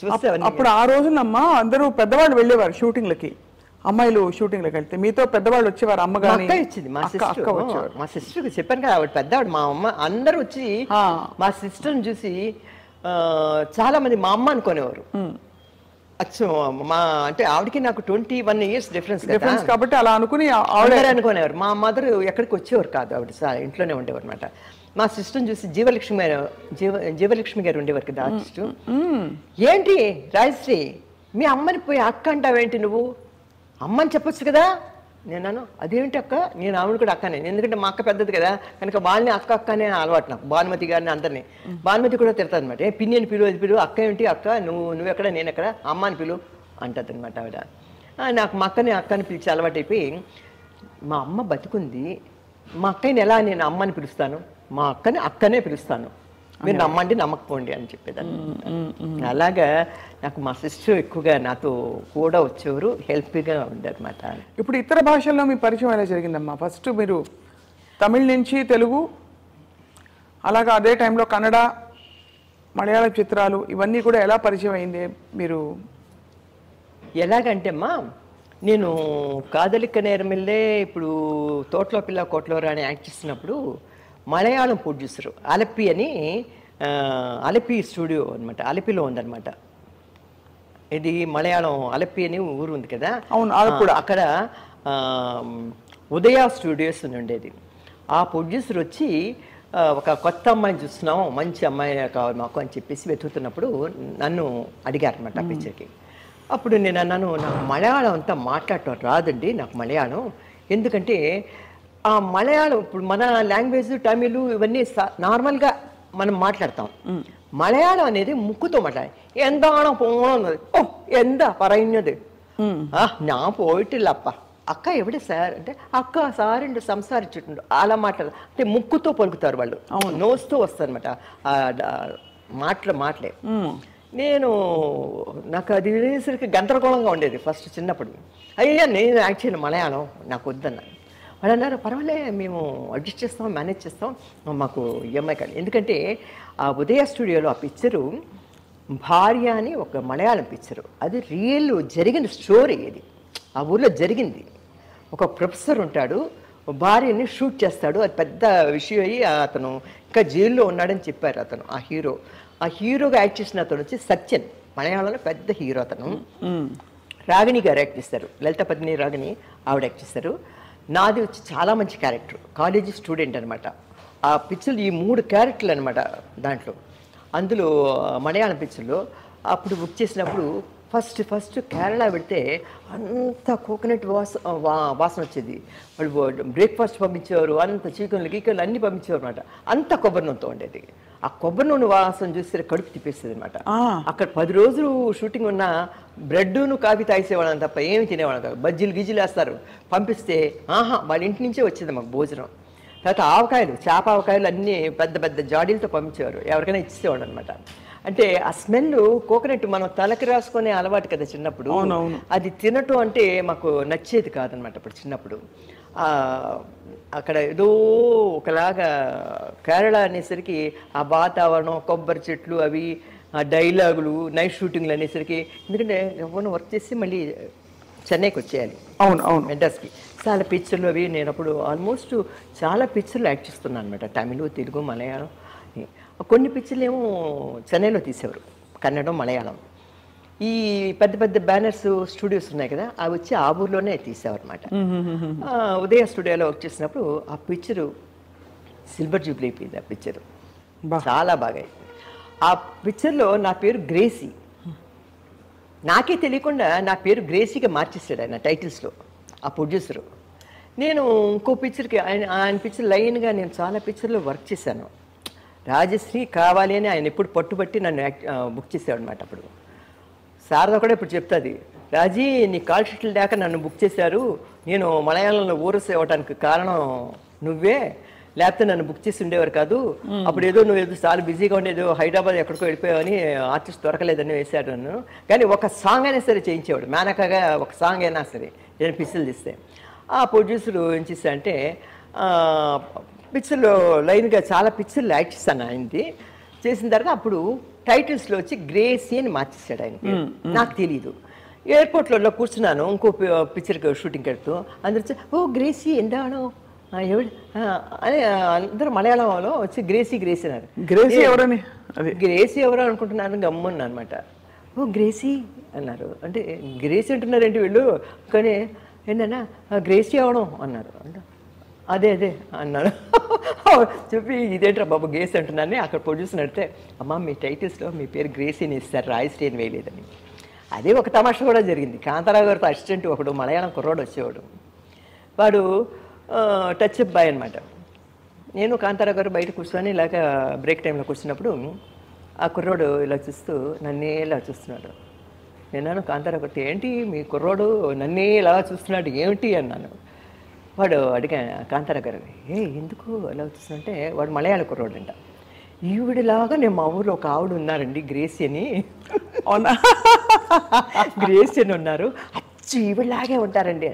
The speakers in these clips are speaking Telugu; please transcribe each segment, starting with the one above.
చూసేవన్నీ అప్పుడు ఆ రోజునమ్మా అందరూ పెద్దవాళ్ళు వెళ్ళేవారు షూటింగ్లకి అమ్మాయిలు షూటింగ్లకు వెళ్తే మీతో పెద్దవాళ్ళు వచ్చేవారు అమ్మ మా గాని అక్క ఇచ్చింది మా అక్క అక్క సిస్టర్ వచ్చేవారు మా సిస్టర్ చెప్పాను కదా ఆవిడ పెద్దవాడు మా అమ్మ అందరూ వచ్చి ఆ. మా సిస్టర్ని చూసి ఆ, చాలా మంది మా అమ్మ అనుకునేవారు అచ్చు మా అంటే ఆవిడకి నాకు ట్వంటీ వన్ ఇయర్స్ డిఫరెన్స్ కదా డిఫరెన్స్ కాబట్టి అలా అనుకుని ఆ- ఆవిడ ఆవిడ అనుకునేవారు మా మదర్ ఎక్కడికి వచ్చేవారు కాదు ఆవిడ సా- ఇంట్లోనే ఉండేవారు అనమాట మా సిస్టర్ని చూసి జీవలక్ష్మి గారు జీవ జీవలక్ష్మి గారు ఉండేవారు కదా ఆర్టిస్ట్ ఏంటి రాజశ్రీ మీ అమ్మని పోయి అక్క అంటావేంటి నువ్వు అమ్మని చెప్పొచ్చు కదా నేనాను అదేంటి అక్క నేను ఆవిడ కూడా అక్కనే ఎందుకంటే మా అక్క పెద్దది కదా కనుక వాళ్ళని అక్క అక్క అనే అలవాటు నాకు భానుమతి గారిని అందరినీ భానుమతి కూడా తిడతాది అనమాట ఏ పిన్ని అని పిలువు అది పిలువు అక్క ఏంటి అక్క నువ్వు నువ్వు ఎక్కడ నేను ఎక్కడ అమ్మ అని పిలువు అంటది అనమాట ఆవిడ ఆ, నాకు మా అక్కని అక్కని పిలిచి అలవాటు అయిపోయి మా అమ్మ బతుకుంది మా అక్కని ఎలా నేను అమ్మని పిలుస్తాను మా అక్కని అక్కనే పిలుస్తాను మీరు నమ్మండి నమ్మకపోండి అని చెప్పేదాన్ని అలాగా నాకు మా సిస్టర్ ఎక్కువగా నాతో కూడా వచ్చేవారు హెల్ప్గా ఉండేదన్నమాట ఇప్పుడు ఇతర భాషల్లో మీ పరిచయం ఎలా జరిగిందమ్మా ఫస్ట్ మీరు తమిళ నుంచి తెలుగు అలాగా అదే టైంలో కన్నడ మలయాళ చిత్రాలు ఇవన్నీ కూడా ఎలా పరిచయం అయింది మీరు ఎలాగంటే అమ్మా నేను కాదలిక్క నేరమిల్లే ఇప్పుడు తోటలో పిల్ల కోట్లో అని యాక్ట్ చేసినప్పుడు మలయాళం ప్రొడ్యూసర్ అలపి అని ఆ, అలపి స్టూడియో అనమాట అలపిలో ఉందన్నమాట ఇది మలయాళం అలపి అని ఊరు ఉంది కదా అవును, ఆలప్పుడ. ఆ, అక్కడ ఆ, ఉదయ స్టూడియోస్ అని ఉండేది ఆ ప్రొడ్యూసర్ వచ్చి ఆ, ఒక కొత్త అమ్మాయిని చూస్తున్నాం మంచి అమ్మాయి కావాలి మాకు అని చెప్పేసి వెతుకుతున్నప్పుడు నన్ను అడిగారు అనమాట ఆ పిక్చర్కి అప్పుడు నేను అన్నాను నాకు మలయాళం అంతా మాట్లాడటం రాదండి నాకు మలయాళం ఎందుకంటే ఆ మలయాళం ఇప్పుడు మన లాంగ్వేజ్ తమిళ్ ఇవన్నీ సా- నార్మల్గా మనం మాట్లాడతాం മലയാളം అనేది മുക്കുത്തോ മാറ്റാൻ എന്താണോ പോണെന്നത് ഓ എന്താ പറയുന്നത് ആ ഞാൻ പോയിട്ടില്ലപ്പ అక్క ఎవడే సార్ అంటే అక్క సార్ అంటే సంసారించుండు అలా మాట్లాడదు అంటే ముక్కుతో పలుకుతారు వాళ్ళు నోస్తూ వస్తారనమాట మాటలు మాటలే నేను నాకు అది వినేసరికి గందరగోళంగా ఉండేది ఫస్ట్ చిన్నప్పుడు అయ్యా నేను యాక్చువల్లీ మలయాళం నాకు వద్దన్న వాళ్ళు అన్నారు పర్వాలే మేము అడ్జస్ట్ చేస్తాం మేనేజ్ చేస్తాం మాకు ఈఎంఐ కానీ ఎందుకంటే ఆ ఉదయ స్టూడియోలో ఆ పిక్చరు భార్య అని ఒక మలయాళం పిక్చరు అది రియల్ జరిగిన స్టోరీ ఇది ఆ ఊర్లో జరిగింది ఒక ప్రొఫెసర్ ఉంటాడు భార్యని షూట్ చేస్తాడు అది పెద్ద విషయం అయ్యి అతను ఇంకా జైల్లో ఉన్నాడని చెప్పారు అతను ఆ హీరో ఆ హీరోగా యాక్ట్ చేసిన అతను వచ్చి సత్యన్ మలయాళంలో పెద్ద హీరో అతను రాగిణి గారు యాక్ట్ చేస్తారు లలిత పద్మిని రాగిణి ఆవిడ యాక్ట్ చేస్తారు నాది వచ్చి చాలా మంచి క్యారెక్టర్ కాలేజీ స్టూడెంట్ అనమాట ఆ పిక్చర్లు ఈ మూడు క్యారెక్టర్లు అనమాట దాంట్లో అందులో మలయాళం పిక్చర్లో అప్పుడు బుక్ చేసినప్పుడు ఫస్ట్ ఫస్ట్ కేరళ పెడితే అంత కోకోనట్ వాస వా- వాసన వచ్చేది వాళ్ళు బ్రేక్ఫాస్ట్ పంపించేవారు అంత చికెన్లు గీకెన్లు అన్ని పంపించేవారు అనమాట అంత కొబ్బరి నూనెతో ఉండేది ఆ కొబ్బరి నూనె వాసన చూస్తే కడుపు తిప్పేస్తుంది అనమాట ఆ. అక్కడ పది రోజులు షూటింగ్ ఉన్న బ్రెడ్ను కాఫీ తాగేసేవాళ్ళం తప్ప ఏమి తినేవాళ్ళం కాదు బజ్జీలు గిజ్జీలు వేస్తారు పంపిస్తే ఆహా వాళ్ళ ఇంటి నుంచే వచ్చేది మాకు భోజనం తర్వాత ఆవకాయలు చేప ఆవకాయలు అన్నీ పెద్ద పెద్ద జాడీలతో పంపించేవారు ఎవరికైనా ఇచ్చేవాడు అనమాట అంటే ఆ స్మెల్ కోకోనట్ మనం తలకి రాసుకునే అలవాటు కదా చిన్నప్పుడు అవునవును. అది తినటం అంటే మాకు నచ్చేది కాదనమాట అప్పుడు చిన్నప్పుడు ఆ, అక్కడ ఏదో ఒకలాగా కేరళ అనేసరికి ఆ వాతావరణం కొబ్బరి చెట్లు అవి ఆ డైలాగులు నైట్ షూటింగ్లు అనేసరికి ఎందుకంటే ఎవరిని వర్క్ చేసి మళ్ళీ చెన్నైకి వచ్చేయాలి అవును అవును మెడ్రాస్కి చాలా పిక్చర్లు అవి నేను అప్పుడు ఆల్మోస్ట్ చాలా పిక్చర్లు యాక్ట్ చేస్తున్నాను అనమాట తమిళ తెలుగు మలయాళం కొన్ని పిక్చర్లు ఏమో చెన్నైలో తీసేవారు కన్నడం మలయాళం ఈ పెద్ద పెద్ద బ్యానర్స్ స్టూడియోస్ ఉన్నాయి కదా అవి వచ్చి ఆ ఊర్లోనే తీసేవారనమాట ఉదయ స్టూడియోలో వర్క్ చేసినప్పుడు ఆ పిక్చరు సిల్వర్ జూబ్లీ అయిపోయింది ఆ పిక్చరు బా. చాలా బాగా అయింది ఆ పిక్చర్లో నా పేరు గ్రేసీ నాకే తెలియకుండా నా పేరు గ్రేసీగా మార్చేస్తాడు ఆయన టైటిల్స్లో ఆ ప్రొడ్యూసరు నేను ఇంకో పిక్చర్కి ఆయన ఆయన పిక్చర్ లైన్గా నేను చాలా పిక్చర్లో వర్క్ చేశాను రాజశ్రీ కావాలి అని ఆయన ఎప్పుడు పట్టుబట్టి నన్ను యాక్ట్ బుక్ చేసేవాడు అనమాట అప్పుడు శారద కూడా ఇప్పుడు చెప్తుంది రాజీ నీ కాల్ షీట్లు లేక నన్ను బుక్ చేశారు నేను మలయాళంలో ఊరస్ ఇవ్వడానికి కారణం నువ్వే లేకపోతే నన్ను బుక్ చేసి ఉండేవారు కాదు అప్పుడు ఏదో నువ్వు ఏదో చాలా బిజీగా ఉండేదో హైదరాబాద్ ఎక్కడికో వెళ్ళిపోయావని ఆర్టిస్ట్ దొరకలేదని వేశాడు నన్ను కానీ ఒక సాంగ్ అయినా సరే చేయించేవాడు మేనకగా ఒక సాంగ్ అయినా సరే నేను పిక్చర్లు తీస్తే ఆ ప్రొడ్యూసర్ ఏం చేశా అంటే పిక్చర్లో లైన్గా చాలా పిక్చర్లు యాక్ట్ చేశాను ఆయనది చేసిన తర్వాత అప్పుడు టైటిల్స్లో వచ్చి గ్రేసీ అని మార్చేసాడు ఆయన పేరు. నాకు తెలియదు ఎయిర్పోర్ట్లో కూర్చున్నాను ఇంకో పిక్చర్ షూటింగ్ వెళ్తూ అందరూ వచ్చి ఓ గ్రేసీ ఎందానో ఎవడు ఆ, అని అందరూ మలయాళంలో వచ్చి గ్రేసీ గ్రేసీ అన్నారు గ్రేసీ ఎవరని అది గ్రేసీ ఎవరో అనుకుంటున్నాను గమ్మున్నా అనమాట ఓ గ్రేసీ అన్నారు అంటే గ్రేసీ అంటున్నారేంటి వీళ్ళు కానీ ఏంటన్నా "ఆ, గ్రేసీ అవడం అన్నారు అంటే అదే అదే అన్నారు చెప్పి ఇదేంట్రా బాబు గ్రేసీ అంటున్నాను అక్కడ ప్రొడ్యూసర్ అడిగితే అమ్మ మీ టైటిల్స్లో మీ పేరు గ్రేసీని ఇస్తారు రాయస్టీ అని వేయలేదని అదే ఒక తమాషా కూడా జరిగింది కాంతారావు గారితో అసిస్టెంట్ ఒకడు మలయాళం కుర్రోడు వచ్చేవాడు వాడు టచ్ అప్ బాయ్ అనమాట నేను కాంతారావు గారు బయట కూర్చొని ఇలాగ బ్రేక్ టైంలో కూర్చున్నప్పుడు ఆ కుర్రోడు ఇలా చూస్తూ నన్నే ఇలా చూస్తున్నాడు నేను కాంతారావు గారితో ఏంటి మీ కుర్రోడు నన్నే ఇలా చూస్తున్నాడు ఏమిటి అన్నాను వాడు అడిగా కాంతారావు గారు ఏ ఎందుకు ఇలా చూస్తుంటే వాడు మలయాళ కుర్రోడు అంట ఈవిడిలాగా నేను మా ఊళ్ళో ఒక ఆవిడ ఉన్నారండి గ్రేసి అని అవునా గ్రేసి అని ఉన్నారు అచ్చు ఈవిడలాగే ఉంటారండి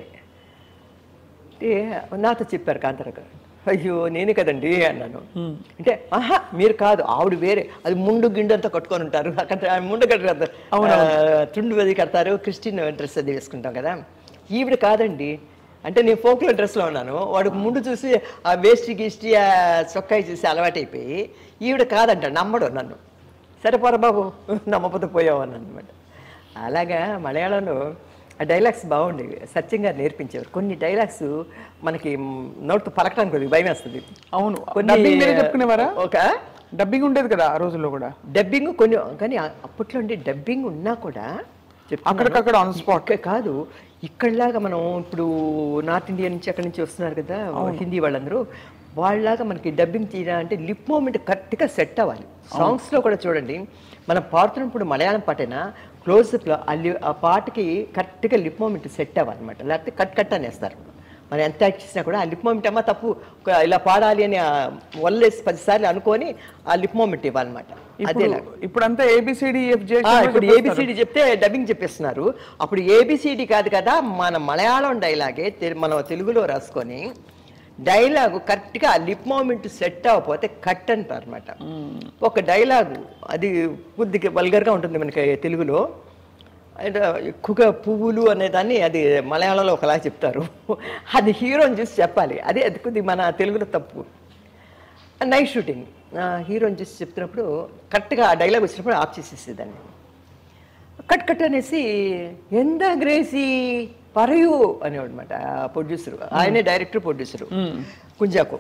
అంటే నాతో చెప్పారు కాంతారావు గారు అయ్యో నేనే కదండి అన్నాను అంటే ఆహా మీరు కాదు ఆవిడ వేరే అది ముండు గిండు అంతా కట్టుకొని ఉంటారు అక్కడ ఆ ముండు కట్టారు తుండు అది కడతారు క్రిస్టియన్ డ్రెస్ అది వేసుకుంటాం కదా ఈవిడ కాదండి అంటే నేను ఫోక్లో డ్రెస్లో ఉన్నాను వాడు ముందు చూసి ఆ వేస్ట్ గిష్టి ఆ చొక్కాయి చూసి అలవాటైపోయి ఈవిడ కాదంట నమ్మడు నన్ను సరే పోరా బాబు నమ్మపోతే పోయావు అని అనమాట అలాగా మలయాళంలో ఆ డైలాగ్స్ బాగుండేవి సత్యం గారు నేర్పించేవారు కొన్ని డైలాగ్స్ మనకి నోట్తో పలకడానికి కొద్దిగా భయం వేస్తుంది అవును డబ్బింగ్ మీరే చెప్పుకునేవారా ఒక డబ్బింగ్ ఉండేది కదా ఆ రోజుల్లో కూడా డబ్బింగ్ కొన్ని కానీ ఆ- అప్పట్లో ఉండే డబ్బింగ్ ఉన్నా కూడా చెప్తున్నాను. అక్కడికక్కడ on spot. ఇక్కడ కాదు ఇక్కడలాగా మనం ఇప్పుడు నార్త్ ఇండియా నుంచి అక్కడి నుంచి వస్తున్నారు కదా హిందీ వాళ్ళందరూ వాళ్ళలాగా మనకి డబ్బింగ్ తీయాలంటే లిప్ మూమెంట్ కరెక్ట్గా సెట్ అవ్వాలి సాంగ్స్లో కూడా చూడండి మనం పాడుతున్నప్పుడు మలయాళం పాటైనా క్లోజ్అప్లో ఆ లి ఆ పాటకి కరెక్ట్గా లిప్ మూమెంట్ సెట్ అవ్వాలన్నమాట లేకపోతే కట్ కట్ అనేస్తారు మనం ఎంత యాక్ట్ చేసినా కూడా ఆ లిప్ మూమెంట్ అమ్మా తప్పు ఒక ఇలా పాడాలి అని ఆ వల్లేసి పదిసార్లు అనుకొని ఆ లిప్ మూమెంట్ ఇవ్వాలన్నమాట ఇప్పుడు అదేలా ఇప్పుడంతా ఏబిసిడి ఎఫ్జే ఆ, ఇప్పుడు ఏబిసిడి చెప్తే డబ్బింగ్ చెప్పేస్తున్నారు అప్పుడు ఏబిసిడి కాదు కదా మన మలయాళం డైలాగే తె- మనం తెలుగులో రాసుకొని డైలాగు కరెక్ట్గా ఆ లిప్ మూమెంట్ సెట్ అవ్వకపోతే కట్ అంటారు అనమాట ఒక డైలాగు అది కొద్దిగా వల్గర్గా ఉంటుంది మనకి తెలుగులో అంటే ఎక్కువగా పువ్వులు అనేదాన్ని అది మలయాళంలో ఒకలా చెప్తారు అది హీరోని చూసి చెప్పాలి అదే అది కొద్ది మన తెలుగులో తప్పు నైట్ షూటింగ్ హీరోని చూసి చెప్తున్నప్పుడు కరెక్ట్గా ఆ డైలాగ్ వచ్చినప్పుడు ఆఫ్ చేసేసేదాన్ని కట్ కట్ అనేసి ఎంత గ్రేసి పరయు అనేవాడు అనమాట ప్రొడ్యూసర్ ఆయనే డైరెక్టర్ ప్రొడ్యూసరు కుంజాకు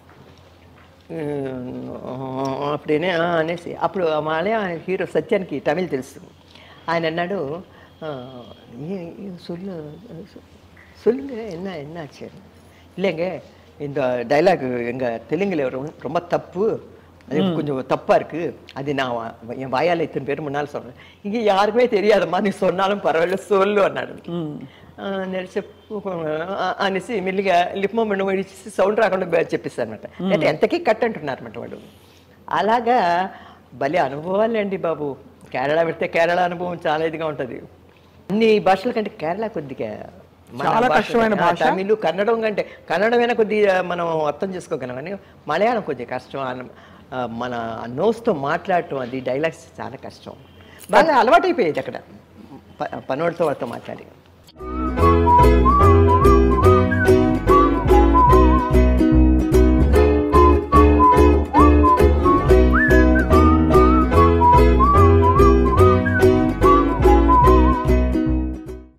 అప్పుడేనే "ఆ" అనేసి అప్పుడు ఆ మలయా హీరో సత్యానికి తమిళ్ తెలుసు ఆయన అన్నాడు "ఆ, ఏ- ఏ சொல்லு சொல்லுங்க என்ன என்ன ஆச்சு இல்லைங்க இந்த டைலாக் எங்கள் தெலுங்குல ரொம்ப ரொம்ப தப்பு அது கொஞ்சம் தப்பாக இருக்குது அது நான் வா- என் வாயால் இத்தனை பேர் முன்னால் சொல்கிறேன் இங்கே யாருக்குமே தெரியாதம்மா நீ சொன்னாலும் పర్వాలేదు సోళ్ళు అన్నాడు ఆ, నేను చెప్పు ఆ, అనేసి మెల్లిగా లిప్ మూమెంట్ ఇచ్చి సౌండ్ రాకుండా బే- చెప్పేస్తాను అనమాట అంటే ఎంతకీ కట్ అంటున్నారు అనమాట వాడు అలాగా భలే అనుభవాలే అండి బాబు కేరళ పెడితే కేరళ అనుభవం చాలా ఇదిగా ఉంటుంది అన్ని భాషల కంటే కేరళ కొద్దిగా మన చాలా భాష- కష్టమైన ఆ, భాష. తమిళ్ కన్నడం కంటే కన్నడమైనా కొద్దిగా మనం అర్థం చేసుకోగలం కానీ మలయాళం కొద్దిగా కష్టం ఆ- ఆ, మన నోస్తో మాట్లాడటం అది డైలాగ్స్ చాలా కష్టం బాగా అలవాటైపోయేది అక్కడ ప- పనోడితో వాళ్ళతో మాట్లాడి